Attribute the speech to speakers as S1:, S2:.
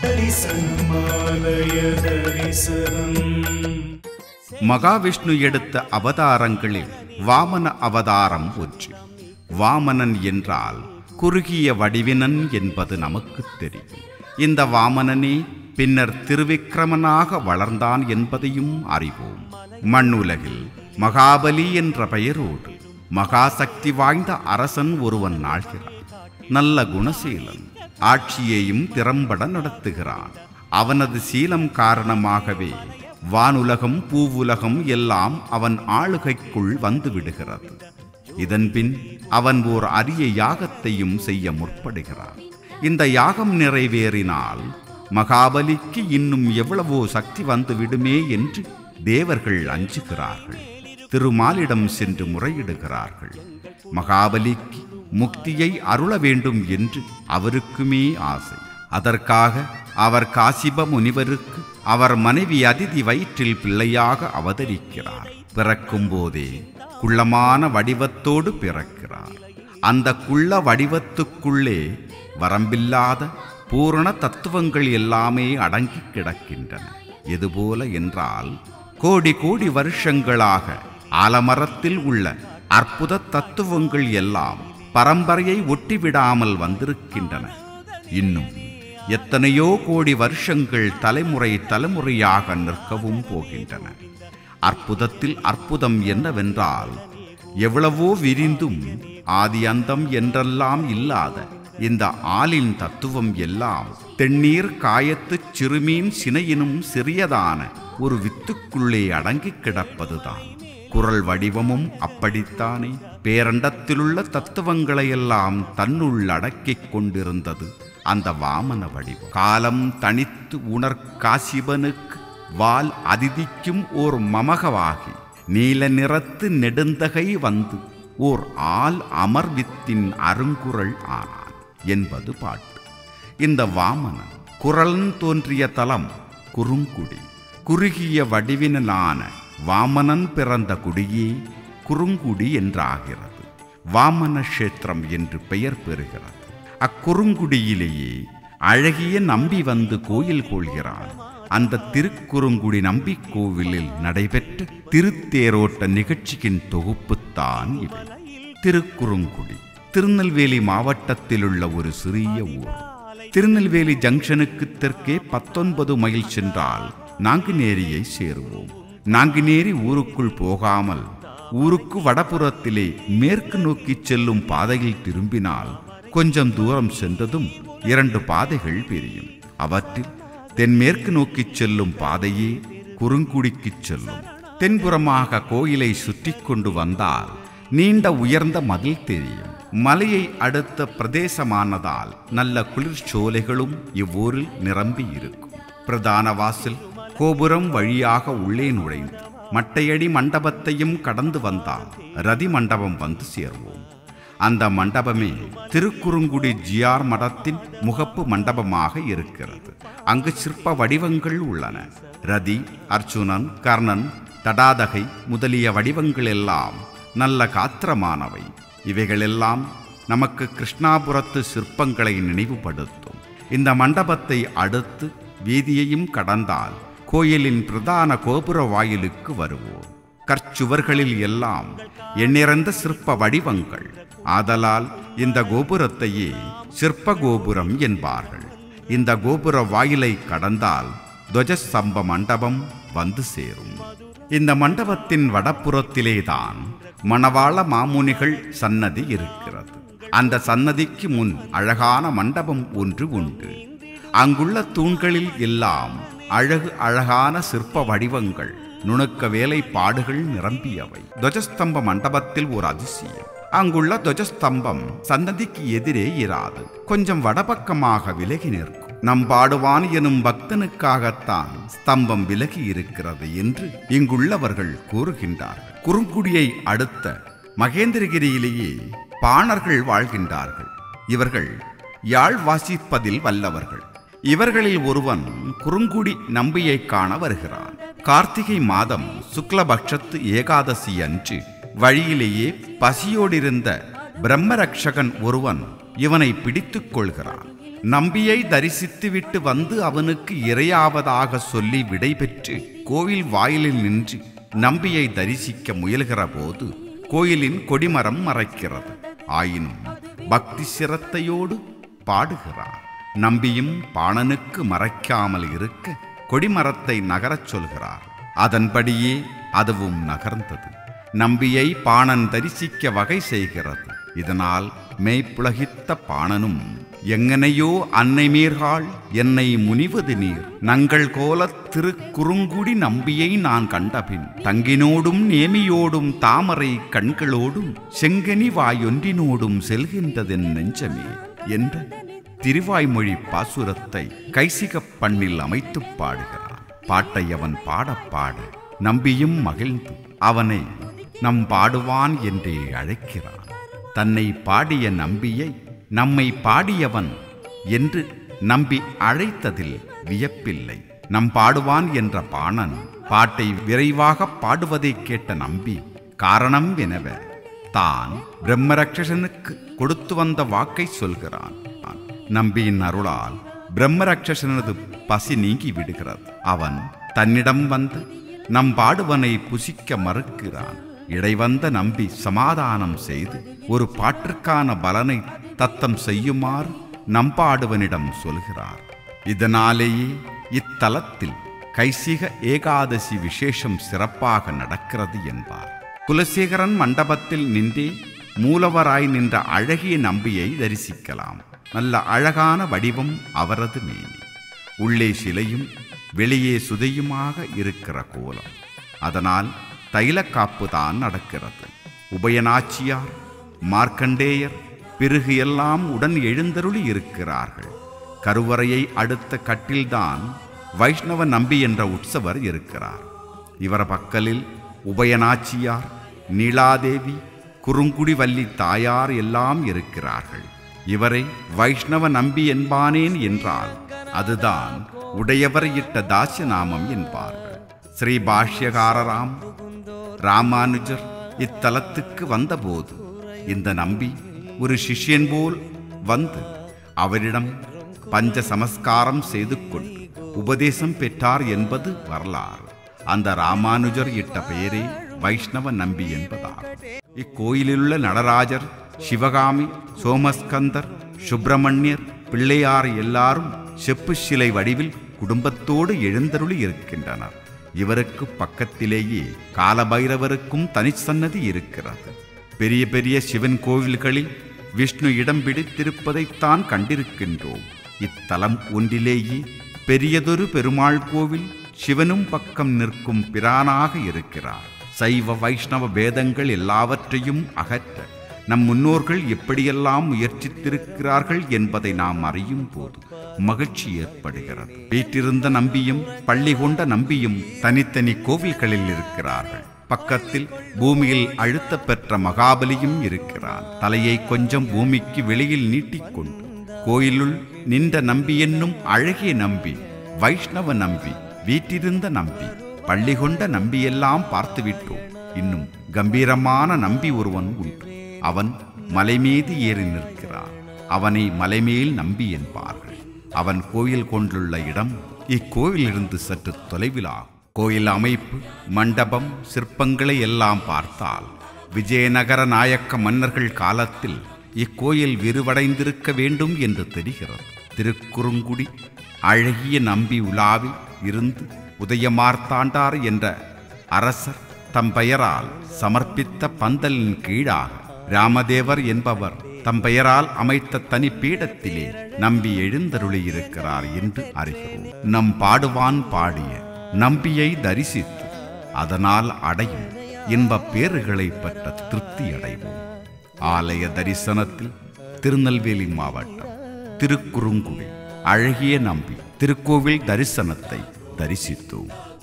S1: தரிசனமாலய தரிசனம்
S2: மகாவிஷ்ணு எடுத்த அவதாரங்களில் வாமன அவதாரம் ஒன்று வாமனன் என்றால் குறுகிய வடிவினன் என்பது நமக்கு தெரியும் இந்த வாமனனே பின்னர் திருவிக்கிரமனாக வளர்ந்தான் என்பதையும் அறிவோம் மண்ணுலகில் மகாபலி என்ற பெயரோடு மகாசக்தி வாய்ந்த அரசன் ஒருவன் ஆழ்கிறான் நல்ல குணசீலன் ஆட்சியையும் திறம்பட நடத்துகிறான் அவனது சீலம் காரணமாகவே வானுலகம் பூவுலகம் எல்லாம் அவன் ஆளுகைக்குள் வந்து விடுகிறது இதன்பின் அவன் ஓர் அரிய யாகத்தையும் செய்ய முற்படுகிறான் இந்த யாகம் நிறைவேறினால் மகாபலிக்கு இன்னும் எவ்வளவோ சக்தி வந்து விடுமே என்று தேவர்கள் அஞ்சுகிறார்கள் திருமாலிடம் சென்று முறையிடுகிறார்கள் மகாபலிக்கு முக்தியை அருள வேண்டும் என்று அவருக்குமே ஆசை அதற்காக அவர் காசிப முனிவருக்கு அவர் மனைவி அதிதி வயிற்றில் பிள்ளையாக அவதரிக்கிறார் பிறக்கும் போதே குள்ளமான வடிவத்தோடு பிறக்கிறார் அந்த குள்ள வடிவத்துக்குள்ளே வரம்பில்லாத பூரண தத்துவங்கள் எல்லாமே அடங்கி கிடக்கின்றன எதுபோல என்றால் கோடி கோடி வருஷங்களாக ஆலமரத்தில் உள்ள அற்புத தத்துவங்கள் எல்லாம் பரம்பரையை ஒட்டிவிடாமல் வந்திருக்கின்றன இன்னும் எத்தனையோ கோடி வருஷங்கள் தலைமுறை தலைமுறையாக நிற்கவும் போகின்றன அற்புதத்தில் அற்புதம் என்னவென்றால் எவ்வளவோ விரிந்தும் ஆதி அந்தம் என்றெல்லாம் இல்லாத இந்த ஆலின் தத்துவம் எல்லாம் தென்னீர் காயத்துச் சிறுமீன் சினையினும் சிறியதான ஒரு வித்துக்குள்ளே அடங்கிக் கிடப்பதுதான் குரல் வடிவமும் அப்படித்தானே பேரண்டத்திலுள்ள தத்துவங்களையெல்லாம் தன்னுள் அடக்கிக் கொண்டிருந்தது அந்த வாமன வடிவம் காலம் தனித்து உணர் காசிபனுக்கு வால் அதிதிக்கும் ஓர் மமகவாகி நீல நிறத்து நெடுந்தகை வந்து ஓர் ஆள் அமர்வித்தின் அருங்குரல் ஆனான் என்பது பாட்டு இந்த வாமனன் குரலன் தோன்றிய தலம் குறுங்குடி குறுகிய வடிவினலான வாமனன் பிறந்த குடியே குறுங்குடி என்றாகிறது வாமன கஷேத்திரம் என்று பெயர் பெறுகிறது அக்குறுங்குடியிலேயே அழகிய நம்பி வந்து கோயில் கொள்கிறான் அந்த திருக்குறுங்குடி நம்பி கோவிலில் நடைபெற்ற திருத்தேரோட்ட நிகழ்ச்சியின் தொகுப்புத்தான் இவை திருக்குறுங்குடி திருநெல்வேலி மாவட்டத்திலுள்ள ஒரு சிறிய ஊர் திருநெல்வேலி ஜங்ஷனுக்கு தெற்கே பத்தொன்பது மைல் சென்றால் நாங்குநேரியை சேருவோம் நாங்குநேரி ஊருக்குள் போகாமல் ஊருக்கு வடபுறத்திலே மேற்கு நோக்கிச் செல்லும் பாதையில் திரும்பினால் கொஞ்சம் தூரம் சென்றதும் இரண்டு பாதைகள் பிரியும் அவற்றில் தென்மேற்கு நோக்கிச் செல்லும் பாதையே குறுங்குடிக்குச் செல்லும் தென்புறமாக கோயிலை சுற்றி கொண்டு வந்தால் நீண்ட உயர்ந்த மதில் தெரியும் மலையை அடுத்த பிரதேசமானதால் நல்ல குளிர்ச்சோலைகளும் இவ்வூரில் நிரம்பி இருக்கும் பிரதான வாசல் கோபுரம் வழியாக உள்ளே நுழைந்து மட்டையடி மண்டபத்தையும் கடந்து வந்தால் ரதி மண்டபம் வந்து சேர்வோம் அந்த மண்டபமே திருக்குறுங்குடி ஜிஆர் மடத்தின் முகப்பு மண்டபமாக இருக்கிறது அங்கு சிற்ப வடிவங்கள் உள்ளன ரதி அர்ஜுனன் கர்ணன் தடாதகை முதலிய வடிவங்கள் எல்லாம் நல்ல காத்திரமானவை இவைகளெல்லாம் நமக்கு கிருஷ்ணாபுரத்து சிற்பங்களை நினைவுபடுத்தும் இந்த மண்டபத்தை அடுத்து வீதியையும் கடந்தால் கோயிலின் பிரதான கோபுர வாயிலுக்கு வருவோம் கற்சுவர்களில் எல்லாம் எண்ணிறந்த சிற்ப வடிவங்கள் ஆதலால் இந்த கோபுரத்தையே சிற்ப கோபுரம் என்பார்கள் இந்த கோபுர வாயிலை கடந்தால் துவஜஸ்தம்ப மண்டபம் வந்து சேரும் இந்த மண்டபத்தின் வடப்புறத்திலேதான் மணவாள மாமுனிகள் சன்னதி இருக்கிறது அந்த சன்னதிக்கு முன் அழகான மண்டபம் ஒன்று உண்டு அங்குள்ள தூண்களில் எல்லாம் அழகு அழகான சிற்ப வடிவங்கள் நுணுக்க வேலைப்பாடுகள் நிரம்பியவை துவஜஸ்தம்ப மண்டபத்தில் ஒரு அதிசயம் அங்குள்ள துவஜஸ்தம்பம் சன்னதிக்கு எதிரே இராது கொஞ்சம் வடபக்கமாக விலகி நிற்கும் நம்பாடுவான் எனும் பக்தனுக்காகத்தான் ஸ்தம்பம் விலகி இருக்கிறது என்று இங்குள்ளவர்கள் கூறுகின்றார்கள் குறுங்குடியை அடுத்த மகேந்திரகிரியிலேயே பாணர்கள் வாழ்கின்றார்கள் இவர்கள் யாழ் வாசிப்பதில் வல்லவர்கள் இவர்களில் ஒருவன் குறுங்குடி நம்பியை காண வருகிறான் கார்த்திகை மாதம் சுக்லபக்ஷத்து ஏகாதசி அன்று வழியிலேயே பசியோடிருந்த பிரம்மரக்ஷகன் ஒருவன் இவனை பிடித்துக் கொள்கிறான் நம்பியை தரிசித்துவிட்டு வந்து அவனுக்கு இரையாவதாக சொல்லி விடைபெற்று கோவில் வாயிலில் நின்று நம்பியை தரிசிக்க முயல்கிற போது கோயிலின் கொடிமரம் மறைக்கிறது ஆயினும் பக்தி சிரத்தையோடு பாடுகிறார் நம்பியும் பாணனுக்கு மறைக்காமல் இருக்க கொடிமரத்தை நகரச் சொல்கிறார் அதன்படியே அதுவும் நகர்ந்தது நம்பியை பாணன் தரிசிக்க வகை செய்கிறது இதனால் மெய்ப்புலகித்த பாணனும் எங்கனையோ அன்னை மீர்காள் என்னை முனிவது நீர் நங்கள் கோலத் திருக்குறுங்குடி நம்பியை நான் கண்டபின் தங்கினோடும் நேமியோடும் தாமரை கண்களோடும் செங்கனி வாயொன்றினோடும் செல்கின்றதென் நெஞ்சமே என்ற திருவாய்மொழி பாசுரத்தை கைசிகப் பண்ணில் அமைத்துப் பாடுகிறான் பாட்டை அவன் பாடப் பாட நம்பியும் மகிழ்ந்து அவனை நம் பாடுவான் என்றே அழைக்கிறான் தன்னை பாடிய நம்பியை நம்மை பாடியவன் என்று நம்பி அழைத்ததில் வியப்பில்லை நம் பாடுவான் என்ற பாணன் பாட்டை விரைவாக பாடுவதைக் கேட்ட நம்பி காரணம் எனவ தான் பிரம்மரக்ஷசனுக்கு கொடுத்து வந்த வாக்கை சொல்கிறான் நம்பியின் அருளால் பிரம்மரக்ஷசனது பசி நீங்கி விடுகிறது அவன் தன்னிடம் வந்து நம் பாடுவனை புசிக்க மறுக்கிறான் இடைவந்த நம்பி சமாதானம் செய்து ஒரு பாட்டிற்கான பலனை தத்தம் செய்யுமாறு நம்பாடுவனிடம் சொல்கிறார் இதனாலேயே இத்தலத்தில் கைசிக ஏகாதசி விசேஷம் சிறப்பாக நடக்கிறது என்பார் குலசேகரன் மண்டபத்தில் நின்றே மூலவராய் நின்ற அழகிய நம்பியை தரிசிக்கலாம் நல்ல அழகான வடிவம் அவரது மேனி உள்ளே சிலையும் வெளியே சுதையுமாக இருக்கிற கோலம் அதனால் தைலக்காப்பு தான் நடக்கிறது உபயநாச்சியார் மார்க்கண்டேயர் பிறகு எல்லாம் உடன் எழுந்தருளி இருக்கிறார்கள் கருவறையை அடுத்த கட்டில்தான் வைஷ்ணவ நம்பி என்ற உற்சவர் இருக்கிறார் இவர் பக்கலில் உபயநாச்சியார் நீலாதேவி குறுங்குடி வள்ளி தாயார் எல்லாம் இருக்கிறார்கள் இவரை வைஷ்ணவ நம்பி என்பானேன் என்றால் அதுதான் உடையவர் இட்ட தாசிய நாமம் என்பார்கள் ஸ்ரீ பாஷ்யகாரராம் ராமானுஜர் இத்தலத்துக்கு வந்தபோது இந்த நம்பி ஒரு சிஷ்யன் போல் வந்து அவரிடம் பஞ்ச சமஸ்காரம் செய்து கொண்டு உபதேசம் பெற்றார் என்பது வரலாறு அந்த ராமானுஜர் இட்ட பெயரே வைஷ்ணவ நம்பி என்பதாகும் இக்கோயிலிலுள்ள நடராஜர் சிவகாமி சோமஸ்கந்தர் சுப்பிரமணியர் பிள்ளையார் எல்லாரும் செப்பு சிலை வடிவில் குடும்பத்தோடு எழுந்தருளி இருக்கின்றனர் இவருக்கு பக்கத்திலேயே காலபைரவருக்கும் தனிச்சன்னதி இருக்கிறது பெரிய பெரிய சிவன் கோவில்களில் விஷ்ணு இடம் பிடித்திருப்பதைத்தான் கண்டிருக்கின்றோம் இத்தலம் ஒன்றிலேயே பெரியதொரு பெருமாள் கோவில் சிவனும் பக்கம் நிற்கும் பிரானாக இருக்கிறார் சைவ வைஷ்ணவ பேதங்கள் எல்லாவற்றையும் அகற்ற நம் முன்னோர்கள் எப்படியெல்லாம் முயற்சித்திருக்கிறார்கள் என்பதை நாம் அறியும் போது மகிழ்ச்சி ஏற்படுகிறது வீட்டிருந்த நம்பியும் பள்ளி கொண்ட நம்பியும் தனித்தனி கோவில்களில் இருக்கிறார்கள் பக்கத்தில் பூமியில் அழுத்த பெற்ற மகாபலியும் இருக்கிறான் தலையை கொஞ்சம் பூமிக்கு வெளியில் நீட்டிக்கொண்டு கோயிலுள் நின்ற நம்பி என்னும் அழகிய நம்பி வைஷ்ணவ நம்பி வீட்டிருந்த நம்பி பள்ளி கொண்ட நம்பியெல்லாம் பார்த்துவிட்டோம் இன்னும் கம்பீரமான நம்பி ஒருவன் உண்டு அவன் மலைமீது ஏறி நிற்கிறான் அவனை மலைமேல் நம்பி என்பார்கள் அவன் கோயில் கொண்டுள்ள இடம் இக்கோயிலிருந்து சற்று தொலைவிலாகும் கோயில் அமைப்பு மண்டபம் சிற்பங்களை எல்லாம் பார்த்தால் விஜயநகர நாயக்க மன்னர்கள் காலத்தில் இக்கோயில் விரிவடைந்திருக்க வேண்டும் என்று தெரிகிறது திருக்குறுங்குடி அழகிய நம்பி உலாவி இருந்து உதயமார்த்தாண்டார் என்ற அரசர் தம் பெயரால் சமர்ப்பித்த பந்தலின் கீழாக ராமதேவர் என்பவர் தம் பெயரால் அமைத்த தனி பீடத்திலே நம்பி எழுந்தருளியிருக்கிறார் என்று அறிகிறோம் நம் பாடுவான் பாடிய நம்பியை தரிசித்து அதனால் அடையும் இன்பப் பேறுகளை பெற்ற திருப்தி அடைவோம் ஆலய தரிசனத்தில் திருநெல்வேலி மாவட்டம் திருக்குறுங்குடி அழகிய நம்பி திருக்கோவில் தரிசனத்தை தரிசித்தோம்